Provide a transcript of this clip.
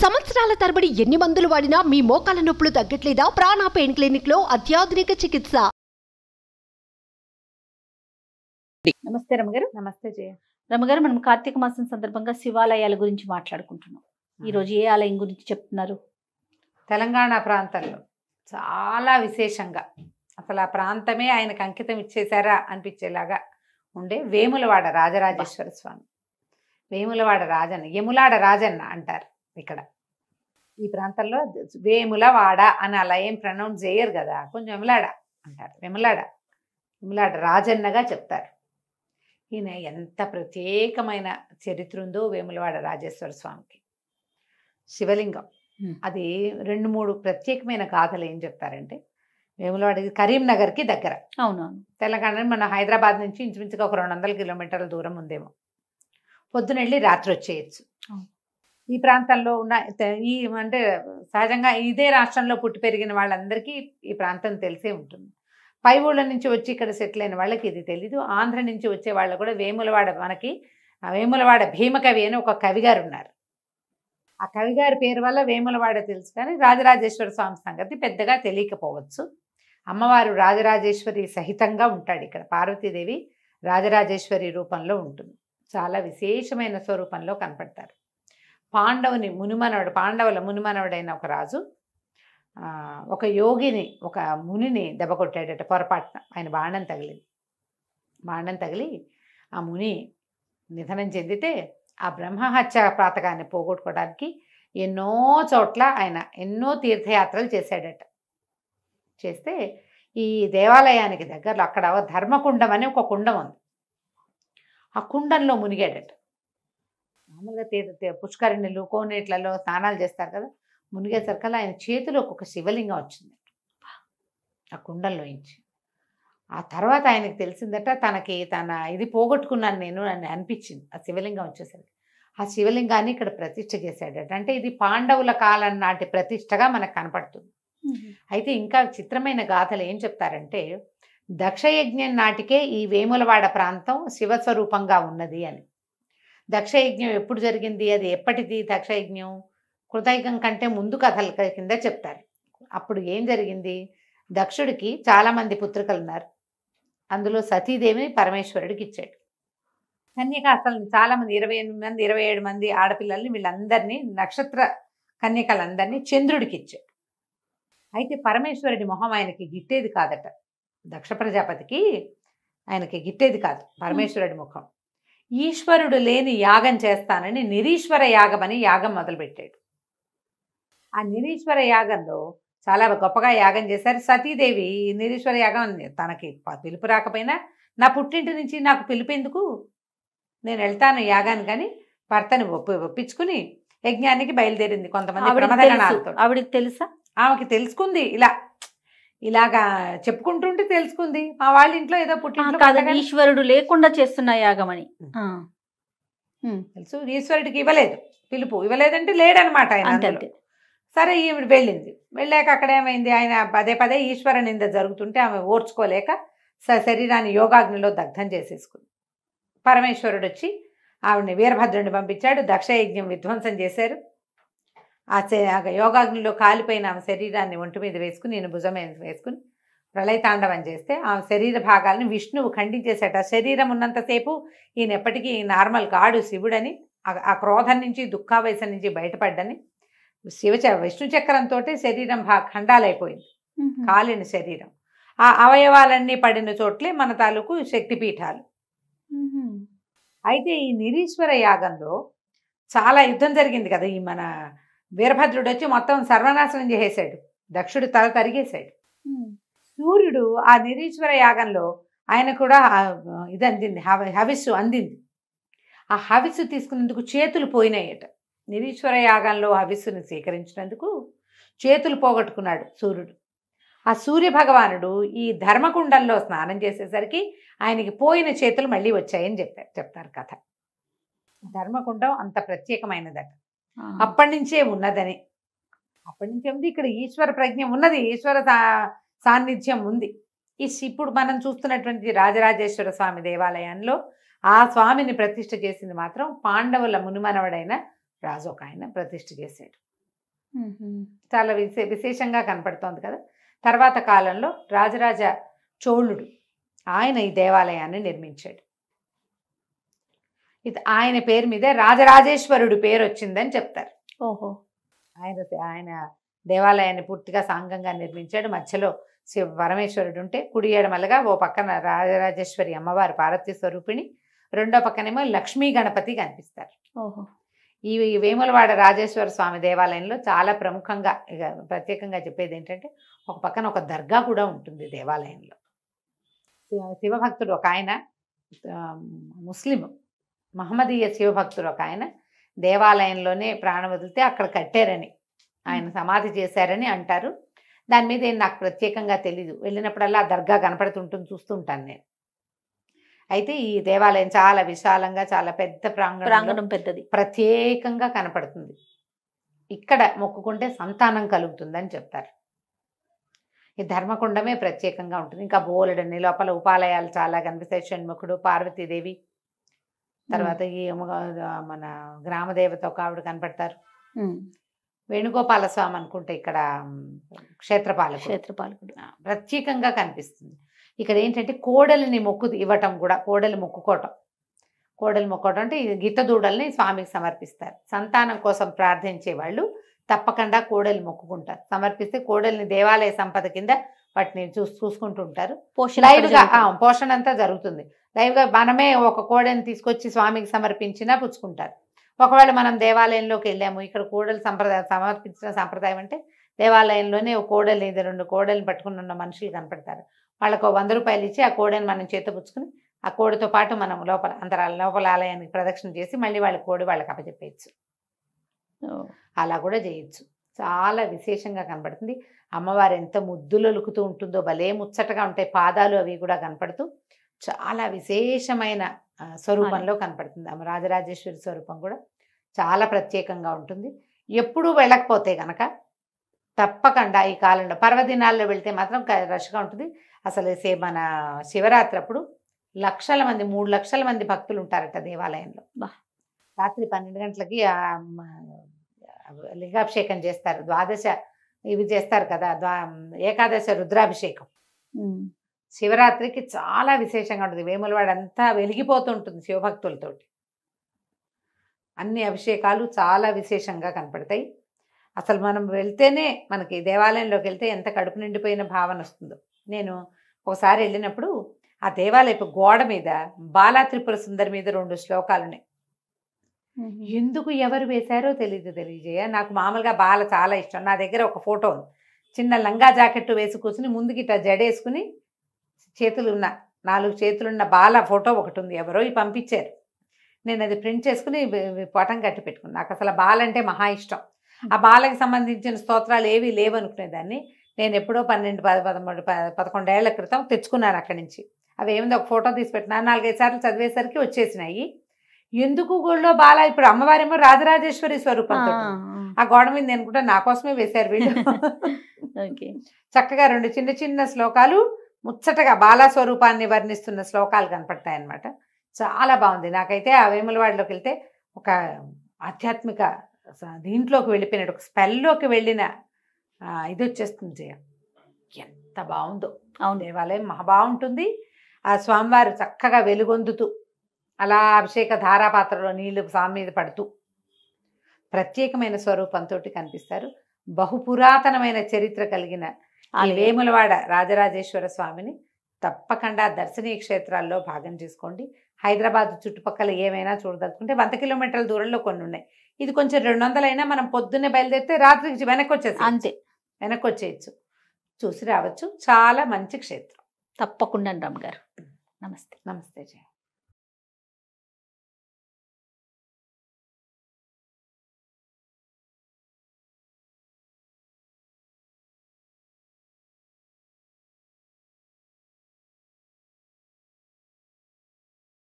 సంవత్సరాల తరబడి ఎన్ని మందులు వాడినా మీ మోకాల నొప్పులు తగ్గట్లేదా ప్రాణ పెయిన్ క్లినిక్ లో అత్యాధునిక చికిత్స నమస్తే రమగారు నమస్తే జయ రమగారు మనం కార్తీక మాసం సందర్భంగా శివాలయాల గురించి మాట్లాడుకుంటున్నాం ఈ రోజు ఏ ఆలయం గురించి చెప్తున్నారు తెలంగాణ ప్రాంతంలో చాలా విశేషంగా అసలు ఆ ప్రాంతమే ఆయనకు అంకితం ఇచ్చేశారా అనిపించేలాగా ఉండే వేములవాడ రాజరాజేశ్వర స్వామి వేములవాడ రాజన్న యములాడ రాజన్న అంటారు ఇక్కడ ఈ ప్రాంతంలో వేములవాడ అని అలా ఏం ప్రొనౌన్స్ చేయరు కదా కొంచెం వెములాడ అంటారు వెములాడ వెములాడ రాజన్నగా చెప్తారు ఈయన ఎంత ప్రత్యేకమైన చరిత్ర ఉందో వేములవాడ రాజేశ్వర స్వామికి శివలింగం Hmm. అది రెండు మూడు ప్రత్యేకమైన గాథలు ఏం చెప్తారంటే వేములవాడ ఇది కరీంనగర్కి దగ్గర అవునవును తెలంగాణ మన హైదరాబాద్ నుంచి ఇంచుమించుగా ఒక రెండు వందల కిలోమీటర్ల దూరం ఉందేమో పొద్దున వెళ్ళి రాత్రి వచ్చేయచ్చు అవును. ఈ ప్రాంతంలో ఉన్న తె- ఈ అంటే సహజంగా ఇదే రాష్ట్రంలో పుట్టి పెరిగిన వాళ్ళందరికీ ఈ ప్రాంతం తెలిసే ఉంటుంది పై ఊళ్ళ నుంచి వచ్చి ఇక్కడ సెటిల్ అయిన వాళ్ళకి ఇది తెలీదు ఆంధ్ర నుంచి వచ్చే వాళ్ళు కూడా వేములవాడ మనకి ఆ వేములవాడ భీమకవి అని ఒక కవి గారు ఉన్నారు ఆ కవి గారి పేరు వల్ల వేములవాడ తెలుసు కానీ రాజరాజేశ్వర స్వామి సంగతి పెద్దగా తెలియకపోవచ్చు అమ్మవారు రాజరాజేశ్వరి సహితంగా ఉంటాడు ఇక్కడ పార్వతీదేవి రాజరాజేశ్వరి రూపంలో ఉంటుంది చాలా విశేషమైన స్వరూపంలో కనపడతారు పాండవుని మునిమనవుడు పాండవుల మునిమనవుడైన ఒక రాజు ఆ, ఒక యోగిని ఒక మునిని దెబ్బ కొట్టాడట పొరపాటున ఆయన బాణం తగిలింది బాణం తగిలి ఆ ముని నిధనం చెందితే ఆ బ్రహ్మహత్య ప్రాతకాన్ని పోగొట్టుకోవడానికి ఎన్నో చోట్ల ఆయన ఎన్నో తీర్థయాత్రలు చేశాడట చేస్తే ఈ దేవాలయానికి దగ్గరలో అక్కడ ధర్మకుండం అని ఒక కుండం ఉంది ఆ కుండంలో మునిగాడట మామూలుగా తీర్థ తీ- పుష్కరిణిలు కోనేట్లలో స్నానాలు చేస్తారు కదా మునిగేసరికల్లా ఆయన చేతిలోకి ఒక శివలింగం వచ్చింది ఆ కుండంలో నుంచి ఆ తర్వాత ఆయనకు తెలిసిందట తనకి తన ఇది పోగొట్టుకున్నాను నేను అని అనిపించింది ఆ శివలింగం వచ్చేసరికి ఆ శివలింగాన్ని ఇక్కడ ప్రతిష్ఠ చేశాడట అంటే ఇది పాండవుల కాలం నాటి ప్రతిష్టగా మనకు కనపడుతుంది అయితే ఇంకా చిత్రమైన గాథలు ఏం చెప్తారంటే దక్షయజ్ఞం నాటికే ఈ వేములవాడ ప్రాంతం శివస్వరూపంగా ఉన్నది అని దక్షయజ్ఞం ఎప్పుడు జరిగింది అది ఎప్పటిది దక్షయజ్ఞం కృతయుగం కంటే ముందు కథల కింద చెప్తారు అప్పుడు ఏం జరిగింది దక్షుడికి చాలామంది పుత్రికలు ఉన్నారు అందులో సతీదేవిని పరమేశ్వరుడికి ఇచ్చాడు కన్యక అసలు చాలామంది ఇరవై ఎనిమిది మంది ఇరవై ఏడు మంది ఆడపిల్లల్ని వీళ్ళందరినీ నక్షత్ర కన్యకలందరినీ చంద్రుడికి ఇచ్చాడు అయితే పరమేశ్వరుడి మొహం ఆయనకి గిట్టేది కాదట దక్ష ప్రజాపతికి ఆయనకి గిట్టేది కాదు పరమేశ్వరుడి ముఖం ఈశ్వరుడు లేని యాగం చేస్తానని నిరీశ్వర యాగం అని యాగం మొదలుపెట్టాడు ఆ నిరీశ్వర యాగంలో చాలా గొప్పగా యాగం చేశారు సతీదేవి నిరీశ్వర యాగం అంది. తనకి ప- పిలుపు రాకపోయినా నా పుట్టింటి నుంచి నాకు పిలుపు ఎందుకు నేను వెళ్తాను యాగాన్ని కానీ భర్తని ఒప్పి ఒప్పించుకుని యజ్ఞానికి బయలుదేరింది కొంతమంది ఆవిడకి తెలుసు ప్రమదగణాలతో ఆవిడకి తెలుసా ఆమెకి తెలుసుకుంది ఇలా ఇలాగా చెప్పుకుంటుంటే తెలుసుకుంది మా వాళ్ళ ఇంట్లో ఏదో ఆ, పుట్టింట్లో కాదు పండగని ఈశ్వరుడు లేకుండా చేస్తున్న యాగమని ఆ. ఉమ్, తెలుసు ఈశ్వరుడికి ఇవ్వలేదు పిలుపు ఇవ్వలేదంటే లేడనమాట ఆయన అంతే అందులో. అంతే సరే ఈవిడ వెళ్ళింది వెళ్ళాక అక్కడ ఏమైంది ఆయన పదే పదే ఈశ్వర నింద జరుగుతుంటే ఆమె ఓర్చుకోలేక స- శరీరాన్ని యోగాగ్నిలో దగ్ధం చేసేసుకుంది పరమేశ్వరుడు వచ్చి ఆవిడని వీరభద్రుడిని పంపించాడు దక్షయజ్ఞం విధ్వంసం చేశారు ఆ శ- ఆ యోగాగ్నిలో కాలిపోయిన ఆమె శరీరాన్ని ఒంటి మీద వేసుకుని ఈయన భుజం మీద వేసుకుని ప్రళయతాండవం చేస్తే ఆమె శరీర భాగాలను విష్ణువు ఖండించేశాట శరీరం ఉన్నంతసేపు ఈయన ఎప్పటికీ నార్మల్ కాడు శివుడని ఆ- ఆ క్రోధం నుంచి దుఃఖావేశం నుంచి బయటపడ్డని శివ చ- విష్ణు చక్రంతో శరీరం భా ఖండాలైపోయింది ఉహు. కాలిన శరీరం ఆ అవయవాలన్నీ పడిన చోట్లే మన తాలూకు శక్తిపీఠాలు ఉహు. అయితే ఈ నిరీశ్వర యాగంలో చాలా యుద్ధం జరిగింది కదా ఈ మన వీరభద్రుడు వచ్చి మొత్తం సర్వనాశనం చేసేసాడు దక్షుడు తల తరిగేశాడు ఉమ్. సూర్యుడు ఆ నిరీశ్వర యాగంలో ఆయన కూడా ఆ, ఇది అందింది హవ హవిస్సు అందింది ఆ హవిస్సు తీసుకునేందుకు చేతులు పోయినాయట నిరీశ్వర యాగంలో హవిస్సుని స్వీకరించినందుకు చేతులు పోగొట్టుకున్నాడు సూర్యుడు ఆ సూర్య భగవానుడు ఈ ధర్మకుండంలో స్నానం చేసేసరికి ఆయనకి పోయిన చేతులు మళ్ళీ వచ్చాయని చెప్పారు చెప్తారు కథ ధర్మకుండం అంత ప్రత్యేకమైనదట ఆ. అప్పటి నుంచే ఉన్నదని అప్పటి నుంచే ఉంది ఇక్కడ ఈశ్వర ప్రజ్ఞ ఉన్నది ఈశ్వర సా- సాన్నిధ్యం ఉంది ఈ శి- ఇప్పుడు మనం చూస్తున్నటువంటి రాజరాజేశ్వర స్వామి దేవాలయంలో ఆ స్వామిని ప్రతిష్ఠ చేసింది మాత్రం పాండవుల మునిమనవడైన రాజు ఒక ఆయన ప్రతిష్ఠ చేశాడు చాలా విశే విశేషంగా కనపడుతోంది కదా తర్వాత కాలంలో రాజరాజ చోళుడు ఆయన ఈ దేవాలయాన్ని నిర్మించాడు ఇది ఆయన పేరు మీదే రాజరాజేశ్వరుడు పేరు వచ్చిందని చెప్తారు ఓహో ఆయన ఆయన దేవాలయాన్ని పూర్తిగా సాంగంగా నిర్మించాడు మధ్యలో శివ పరమేశ్వరుడు ఉంటే కుడి ఎడమలుగా ఓ పక్కన రాజరాజేశ్వరి అమ్మవారు పార్వతీ స్వరూపిణి రెండో పక్కనేమో లక్ష్మీ గణపతి కనిపిస్తారు ఓహో ఈ వేములవాడ రాజేశ్వర స్వామి దేవాలయంలో చాలా ప్రముఖంగా ఇక ప్రత్యేకంగా చెప్పేది ఏంటంటే ఒక పక్కన ఒక దర్గా కూడా ఉంటుంది దేవాలయంలో శివ- శివభక్తుడు ఒక ఆయన ఆ, ముస్లిం మహమ్మదీయ శివభక్తుడు ఒక ఆయన దేవాలయంలోనే ప్రాణం వదిలితే అక్కడ కట్టారని ఆయన సమాధి చేశారని అంటారు దాని మీద ఏం నాకు ప్రత్యేకంగా తెలీదు వెళ్ళినప్పుడల్లా ఆ దర్గా కనపడుతుంటుంది చూస్తుంటాను నేను అయితే ఈ దేవాలయం చాలా విశాలంగా చాలా పెద్ద ప్రాంగణం ప్రాంగణం పెద్దది ప్రత్యేకంగా కనపడుతుంది ఇక్కడ మొక్కుకుంటే సంతానం కలుగుతుందని చెప్తారు ఈ ధర్మకుండమే ప్రత్యేకంగా ఉంటుంది ఇంకా బోలెడన్ని లోపల ఉపాలయాలు చాలా కనిపిస్తాయి షణ్ముఖుడు పార్వతీదేవి తర్వాత ఈ అమ్మగా- మన గ్రామ దేవత ఒక ఆవిడ కనపడతారు ఉమ్. వేణుగోపాల స్వామి అనుకుంటే ఇక్కడ ఉమ్, క్షేత్రపాలకుడు క్షేత్రపాలకుడు ఆ, ప్రత్యేకంగా కనిపిస్తుంది ఇక్కడ ఏంటంటే కోడలిని మొక్కు ఇవ్వటం కూడా కోడలి మొక్కుకోవటం కోడలి మొక్కోవటం అంటే ఈ గిత్త దూడల్ని స్వామికి సమర్పిస్తారు సంతానం కోసం ప్రార్థించే వాళ్ళు తప్పకుండా కోడలి మొక్కుకుంటారు సమర్పిస్తే కోడల్ని దేవాలయ సంపద కింద వాటిని చూస్ చూసుకుంటూ ఉంటారు పోషణ లైవ్ గా అక్కడ ఆ, పోషణ అంతా జరుగుతుంది లైవ్ గా మనమే ఒక కోడని తీసుకొచ్చి స్వామికి సమర్పించినా పుచ్చుకుంటారు ఒకవేళ మనం దేవాలయంలోకి వెళ్ళాము ఇక్కడ కోడలు సంప్రదాయం సమర్పించిన సంప్రదాయం అంటే దేవాలయంలోనే ఒక కోడలు ఇది రెండు కోడల్ని పట్టుకుని ఉన్న మనుషులు కనపడతారు వాళ్ళకు వంద రూపాయలు ఇచ్చి ఆ కోడని మనం చేత పుచ్చుకుని ఆ కోడితో పాటు మనం లోపల అంతరాల లోపల ఆలయానికి ప్రదక్షిణ చేసి మళ్ళీ వాళ్ళ కోడి వాళ్ళకి అప్పచెప్పేయచ్చు ఓ. అలా కూడా చేయొచ్చు చాలా విశేషంగా కనపడుతుంది అమ్మవారు ఎంత ముద్దులొలుకుతూ ఉంటుందో భలే ముచ్చటగా ఉంటాయి పాదాలు అవి కూడా కనపడుతూ చాలా విశేషమైన ఆ, స్వరూపంలో కనపడుతుంది అమ్మ రాజరాజేశ్వరి స్వరూపం కూడా చాలా ప్రత్యేకంగా ఉంటుంది ఎప్పుడూ వెళ్ళకపోతే గనక తప్పకుండా ఈ కాలంలో పర్వదినాల్లో వెళ్తే మాత్రం క- రష్గా ఉంటుంది అసలు సే- మన శివరాత్రి అప్పుడు లక్షల మంది మూడు లక్షల మంది భక్తులు ఉంటారట దేవాలయంలో బా. రాత్రి పన్నెండు గంటలకి ఆ మ- లింగాభిషేకం చేస్తారు ద్వాదశ ఇవి చేస్తారు కదా ద్వా ఏకాదశ రుద్రాభిషేకం ఉమ్. శివరాత్రికి చాలా విశేషంగా ఉంటుంది వేములవాడ అంతా వెలిగిపోతుంటుంది శివభక్తులతోటి అన్ని అభిషేకాలు చాలా విశేషంగా కనపడతాయి అసలు మనం వెళ్తేనే మనకి దేవాలయంలోకి వెళ్తే ఎంత కడుపు నిండిపోయిన భావన వస్తుందో నేను ఒకసారి వెళ్ళినప్పుడు ఆ దేవాలయపు గోడ మీద బాలా త్రిపుర సుందరి మీద రెండు శ్లోకాలు ఉన్నాయి ఉమ్. ఎందుకు ఎవరు వేశారో తెలియదు తెలియజేయ నాకు మామూలుగా బాల చాలా ఇష్టం నా దగ్గర ఒక ఫోటో ఉంది చిన్న లంగా జాకెట్ వేసి కూర్చుని ముందుకి ఇట్లా జడేసుకుని చేతులు ఉన్న నాలుగు చేతులున్న బాల ఫోటో ఒకటి ఉంది ఎవరో ఈ పంపించారు నేను అది ప్రింట్ చేసుకుని వి- వి- పటం కట్టి పెట్టుకున్నాను నాకు అసలు బాల అంటే మహా ఇష్టం ఆ బాలకి సంబంధించిన స్తోత్రాలు ఏవి లేవనుకునేదాన్ని నేను ఎప్పుడో పన్నెండు పద పదమూడు ప- పదకొండేళ్ల క్రితం తెచ్చుకున్నాను అక్కడి నుంచి అవి ఏముంది ఒక ఫోటో తీసి పెట్టినా నాలుగైదు సార్లు చదివేసరికి వచ్చేసినాయి ఎందుకు గుళ్ళో బాల ఇప్పుడు అమ్మవారేమో రాజరాజేశ్వరి ఆ, స్వరూపంతో ఆ. ఆ గోడ మీద నేను కూడా నా కోసమే వేశారు వీళ్ళు ఓకే చక్కగా రెండు చిన్న చిన్న శ్లోకాలు ముచ్చటగా బాలా స్వరూపాన్ని వర్ణిస్తున్న శ్లోకాలు కనపడతాయి అన్నమాట చాలా బాగుంది నాకైతే ఆ వేములవాడలోకి వెళ్తే ఒక ఆధ్యాత్మిక స- దీంట్లోకి వెళ్ళిపోయినట్టు ఒక స్పెల్లోకి వెళ్ళిన ఆ, ఇది వచ్చేస్తుంది జయ ఎంత బాగుందో అవును దేవాలయం మహా బాగుంటుంది ఆ స్వామివారు చక్కగా వెలుగొందుతూ అలా అభిషేక ధారాపాత్రలో నీళ్లు స్వామి మీద పడుతూ ప్రత్యేకమైన స్వరూపంతో కనిపిస్తారు బహుపురాతనమైన చరిత్ర కలిగిన ఈ ఆలయం. వేములవాడ రాజరాజేశ్వర స్వామిని తప్పకుండా దర్శనీయ క్షేత్రాల్లో భాగం చేసుకోండి హైదరాబాద్ చుట్టుపక్కల ఏమైనా చూడదలుచుకుంటే వంద కిలోమీటర్ల దూరంలో కొన్ని ఉన్నాయి ఇది కొంచెం రెండు వందలైనా మనం పొద్దున్నే బయలుదేరితే రాత్రికి వెనక్కి వచ్చేసి అంతే వెనక్కి వచ్చేయచ్చు చూసి రావచ్చు చాలా మంచి క్షేత్రం తప్పకుండా రామ్ గారు నమస్తే నమస్తే జయ